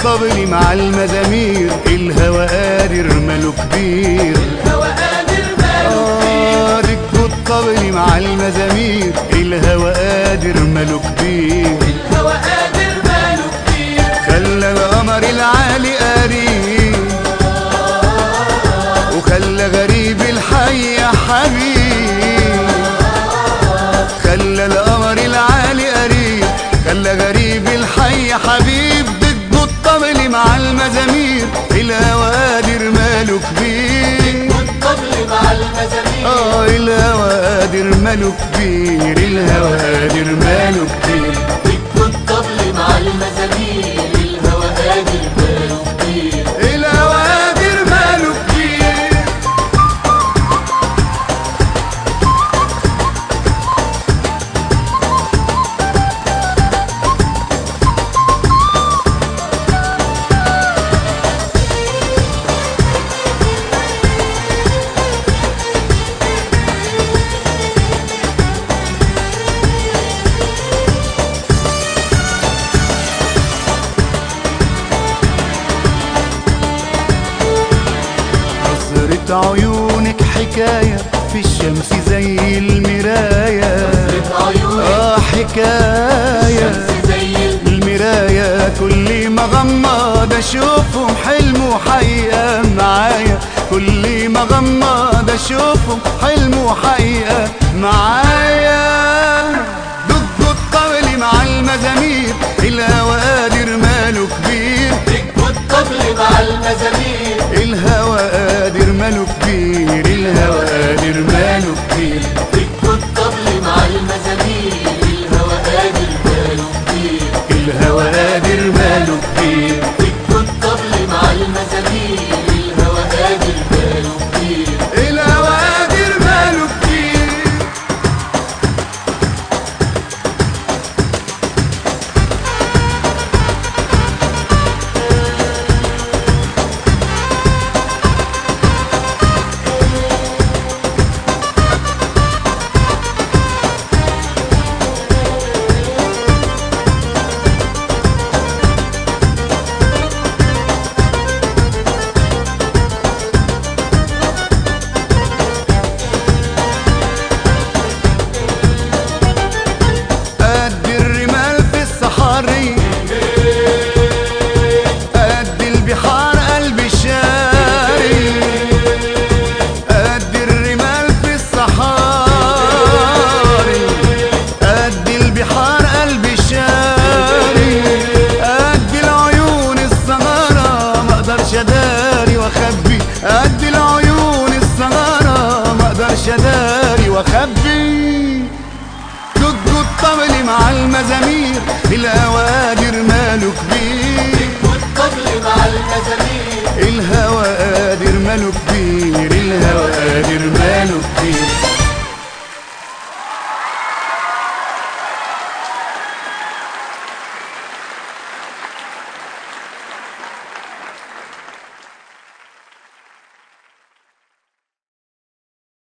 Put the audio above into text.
الطبل مع المزامير الهوى قادر ماله كبير الهوى قادر ماله آه دقوا الطبل مع المزامير الهوى قادر ماله كبير الهوى قادر ماله كبير خلى القمر العالي قريب وخلى غريب الحي حبيب خلى القمر العالي قريب خلى غريب الحي حبيب ضد الطبل مع المزامير الهوى قادر ماله كبير والطبل مع المزامير اه الهوى قادر ماله كبير الهوى قادر ماله كبير دق الطبل مع المزامير الهوى قادر ماله كبير الهوى قادر ماله كبير نظرة عيونك حكاية في الشمس زي المراية نظرة عيونك اه حكاية شمس زي ال- المراية كل ما غمض اشوفهم حلم وحقيقة معايا كل ما غمض اشوفهم حلم وحقيقة معايا دق الطبل مع المزامير الهوى قادر ماله كبير دق الطبل مع المزامير الهوى قادر ماله كبير الهوى قادر ماله كبير دق الطبل مع المزامير الهوى قادر ماله كبير الهوى قادر ماله كبير دق الطبل مع المزامير الهوى قادر ماله كبير الهوى قادر ماله كبير قد الرمال في الصحاري قد البحار قلب الشاري قد الرمال في الصحاري قد البحار قلب الشاري قد العيون الصغارى ما اقدرش اداري واخبي قد العيون الصغارى ما اقدرش اداري واخبي دق الطبل مع المزامير الهوى